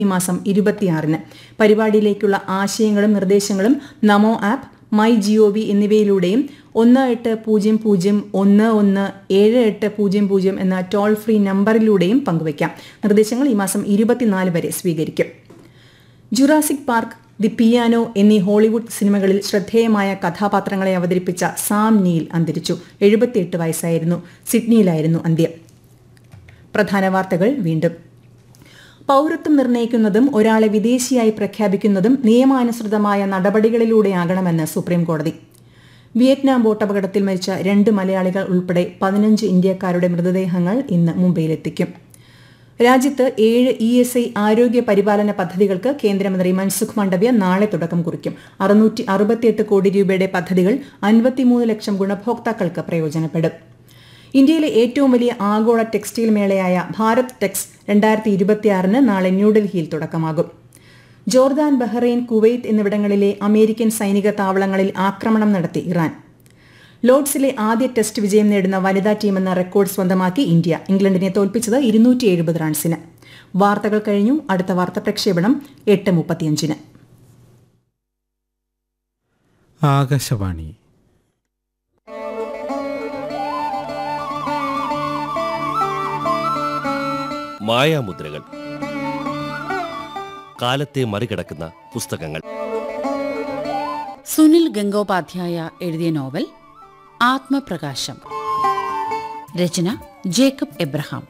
ഈ മാസം ഇരുപത്തിയാറിന് പരിപാടിയിലേക്കുള്ള ആശയങ്ങളും നിർദ്ദേശങ്ങളും നമോ ആപ്പ് മൈ ജിഒവി എന്നിവയിലൂടെയും ഒന്ന് എട്ട് പൂജ്യം പൂജ്യം ഒന്ന് ഒന്ന് ഏഴ് എട്ട് പൂജ്യം പൂജ്യം എന്ന ടോൾ ഫ്രീ നമ്പറിലൂടെയും പങ്കുവയ്ക്കാം നിർദ്ദേശങ്ങൾ ഈ മാസം ഇരുപത്തിനാല് വരെ സ്വീകരിക്കും ജുറാസിക് പാർക്ക് ദി പിയാനോ എന്നീ ഹോളിവുഡ് സിനിമകളിൽ ശ്രദ്ധേയമായ കഥാപാത്രങ്ങളെ അവതരിപ്പിച്ച സാം നീൽ അന്തരിച്ചു എഴുപത്തിയെട്ട് വയസ്സായിരുന്നു സിഡ്നിയിലായിരുന്നു അന്ത്യം പ്രധാന വാർത്തകൾ വീണ്ടും പൌരത്വം നിർണ്ണയിക്കുന്നതും ഒരാളെ വിദേശിയായി പ്രഖ്യാപിക്കുന്നതും നിയമാനുസൃതമായ നടപടികളിലൂടെയാകണമെന്ന് സുപ്രീം കോടതി വിയറ്റ്നാം ബോട്ടപകടത്തിൽ മരിച്ച രണ്ട് മലയാളികൾ ഉൾപ്പെടെ പതിനഞ്ച് ഇന്ത്യക്കാരുടെ മൃതദേഹങ്ങൾ ഇന്ന് മുംബൈയിലെത്തിക്കും രാജ്യത്ത് ഏഴ് ഇ എസ് ഐ ആരോഗ്യ പരിപാലന പദ്ധതികൾക്ക് കേന്ദ്രമന്ത്രി മൻസുഖ് മണ്ഡവ്യ നാളെ തുടക്കം കുറിക്കും അറുന്നൂറ്റി അറുപത്തിയെട്ട് കോടി രൂപയുടെ പദ്ധതികൾ അൻപത്തിമൂന്ന് ലക്ഷം ഗുണഭോക്താക്കൾക്ക് പ്രയോജനപ്പെടും ഇന്ത്യയിലെ ഏറ്റവും വലിയ ആഗോള ടെക്സ്റ്റൈൽ മേളയായ ഭാരത് ടെക്സ് രണ്ടായിരത്തി ഇരുപത്തിയാറിന് നാളെ ന്യൂഡൽഹിയിൽ തുടക്കമാകും ജോർദാൻ ബഹ്റൈൻ കുവൈറ്റ് എന്നിവിടങ്ങളിലെ അമേരിക്കൻ സൈനിക താവളങ്ങളിൽ ആക്രമണം നടത്തി ഇറാൻ ലോർഡ്സിലെ ആദ്യ ടെസ്റ്റ് വിജയം നേടുന്ന വനിതാ ടീമെന്ന റെക്കോർഡ് സ്വന്തമാക്കി ഇന്ത്യ ഇംഗ്ലണ്ടിനെ തോൽപ്പിച്ചത് ഇരുന്നൂറ്റി എഴുപത് റൺസിന് വാർത്തകൾ കഴിഞ്ഞു അടുത്ത വാർത്ത പ്രക്ഷേപണം എട്ട് മുപ്പത്തിയഞ്ചിന് ആകാശവാണി മായാമുദ്രകൾ കാലത്തെ മറികടക്കുന്ന പുസ്തകങ്ങൾ സുനിൽ ഗംഗോപാധ്യായ എഴുതിയ നോവൽ ആത്മപ്രകാശം രചന ജേക്കബ് എബ്രഹാം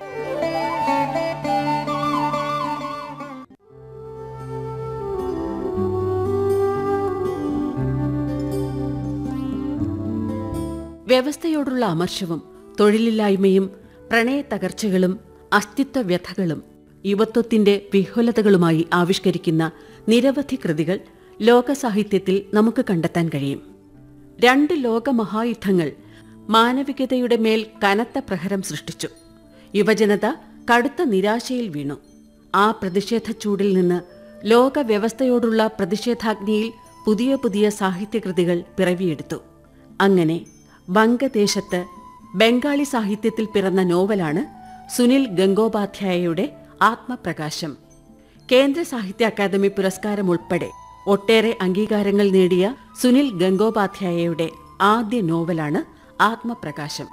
വ്യവസ്ഥയോടുള്ള അമർഷവും തൊഴിലില്ലായ്മയും പ്രണയത്തകർച്ചകളും അസ്തിത്വ വ്യഥകളും യുവത്വത്തിന്റെ വിഹുലതകളുമായി ആവിഷ്കരിക്കുന്ന നിരവധി കൃതികൾ ലോകസാഹിത്യത്തിൽ നമുക്ക് കണ്ടെത്താൻ കഴിയും രണ്ട് ലോകമഹായുദ്ധങ്ങൾ മാനവികതയുടെ മേൽ കനത്ത പ്രഹരം സൃഷ്ടിച്ചു യുവജനത കടുത്ത നിരാശയിൽ വീണു ആ പ്രതിഷേധ ചൂടിൽ നിന്ന് ലോക വ്യവസ്ഥയോടുള്ള പ്രതിഷേധാഗ്നിയിൽ പുതിയ പുതിയ സാഹിത്യകൃതികൾ പിറവിയെടുത്തു അങ്ങനെ വംഗദേശത്ത് ബംഗാളി സാഹിത്യത്തിൽ പിറന്ന നോവലാണ് സുനിൽ ഗംഗോപാധ്യായയുടെ ആത്മപ്രകാശം കേന്ദ്ര സാഹിത്യ അക്കാദമി പുരസ്കാരം ഉൾപ്പെടെ ഒട്ടേറെ അംഗീകാരങ്ങൾ നേടിയ സുനിൽ ഗംഗോപാധ്യായയുടെ ആദ്യ നോവലാണ് ആത്മപ്രകാശം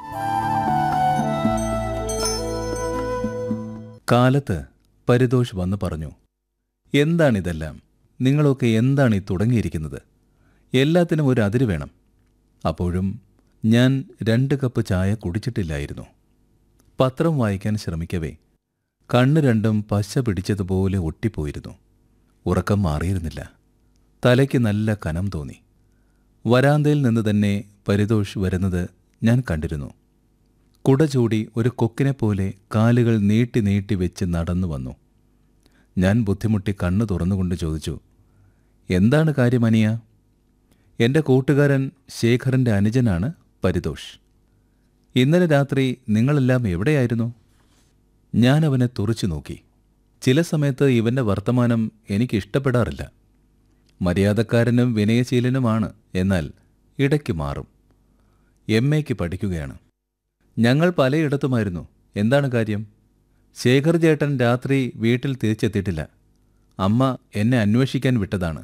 കാലത്ത് പരിതോഷ് വന്ന് പറഞ്ഞു എന്താണിതെല്ലാം നിങ്ങളൊക്കെ എന്താണ് ഈ തുടങ്ങിയിരിക്കുന്നത് എല്ലാത്തിനും ഒരു അതിര് വേണം അപ്പോഴും ഞാൻ രണ്ട് കപ്പ് ചായ കുടിച്ചിട്ടില്ലായിരുന്നു പത്രം വായിക്കാൻ ശ്രമിക്കവേ കണ്ണ് രണ്ടും പശ പിടിച്ചതുപോലെ ഒട്ടിപ്പോയിരുന്നു ഉറക്കം മാറിയിരുന്നില്ല തലയ്ക്ക് നല്ല കനം തോന്നി വരാന്തയിൽ നിന്ന് തന്നെ പരിതോഷ് വരുന്നത് ഞാൻ കണ്ടിരുന്നു കുട ചൂടി ഒരു കൊക്കിനെപ്പോലെ കാലുകൾ നീട്ടി നീട്ടി വെച്ച് നടന്നു വന്നു ഞാൻ ബുദ്ധിമുട്ടി കണ്ണു തുറന്നുകൊണ്ട് ചോദിച്ചു എന്താണ് കാര്യം അനിയ എൻ്റെ കൂട്ടുകാരൻ ശേഖറിൻ്റെ അനുജനാണ് പരിതോഷ് ഇന്നലെ രാത്രി നിങ്ങളെല്ലാം എവിടെയായിരുന്നു ഞാൻ അവനെ തുറച്ചു നോക്കി ചില സമയത്ത് ഇവൻ്റെ വർത്തമാനം എനിക്ക് ഇഷ്ടപ്പെടാറില്ല മര്യാദക്കാരനും വിനയശീലനുമാണ് എന്നാൽ ഇടയ്ക്ക് മാറും എം എക്ക് പഠിക്കുകയാണ് ഞങ്ങൾ പലയിടത്തുമായിരുന്നു എന്താണ് കാര്യം ശേഖർ ചേട്ടൻ രാത്രി വീട്ടിൽ തിരിച്ചെത്തിയിട്ടില്ല അമ്മ എന്നെ അന്വേഷിക്കാൻ വിട്ടതാണ്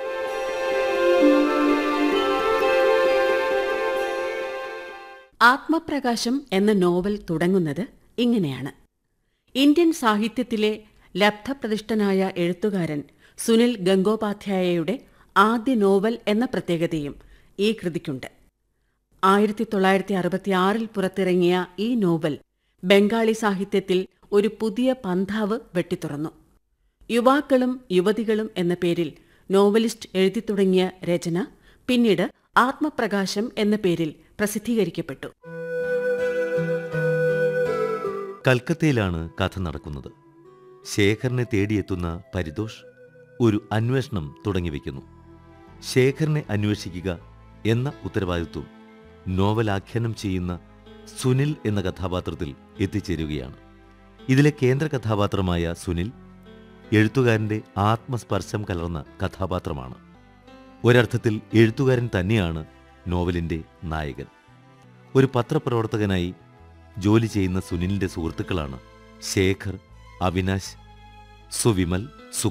ആത്മപ്രകാശം എന്ന നോവൽ തുടങ്ങുന്നത് ഇങ്ങനെയാണ് ഇന്ത്യൻ സാഹിത്യത്തിലെ ലബ്ധപ്രതിഷ്ഠനായ എഴുത്തുകാരൻ സുനിൽ ഗംഗോപാധ്യായയുടെ ആദ്യ നോവൽ എന്ന പ്രത്യേകതയും ഈ കൃതിക്കുണ്ട് ആയിരത്തി തൊള്ളായിരത്തി അറുപത്തിയാറിൽ പുറത്തിറങ്ങിയ ഈ നോവൽ ബംഗാളി സാഹിത്യത്തിൽ ഒരു പുതിയ പന്ഥാവ് വെട്ടിത്തുറന്നു യുവാക്കളും യുവതികളും എന്ന പേരിൽ നോവലിസ്റ്റ് എഴുതി തുടങ്ങിയ രചന പിന്നീട് ആത്മപ്രകാശം എന്ന പേരിൽ പ്രസിദ്ധീകരിക്കപ്പെട്ടു കൽക്കത്തയിലാണ് കഥ നടക്കുന്നത് ശേഖറിനെ തേടിയെത്തുന്ന പരിതോഷ് ഒരു അന്വേഷണം തുടങ്ങിവെക്കുന്നു ശേഖറിനെ അന്വേഷിക്കുക എന്ന ഉത്തരവാദിത്വം നോവലാഖ്യാനം ചെയ്യുന്ന സുനിൽ എന്ന കഥാപാത്രത്തിൽ എത്തിച്ചേരുകയാണ് ഇതിലെ കേന്ദ്ര കഥാപാത്രമായ സുനിൽ എഴുത്തുകാരൻ്റെ ആത്മസ്പർശം കലർന്ന കഥാപാത്രമാണ് ഒരർത്ഥത്തിൽ എഴുത്തുകാരൻ തന്നെയാണ് നോവലിൻ്റെ നായകൻ ഒരു പത്രപ്രവർത്തകനായി ജോലി ചെയ്യുന്ന സുനിലിൻ്റെ സുഹൃത്തുക്കളാണ് ശേഖർ അവിനാശ് സുവിമൽ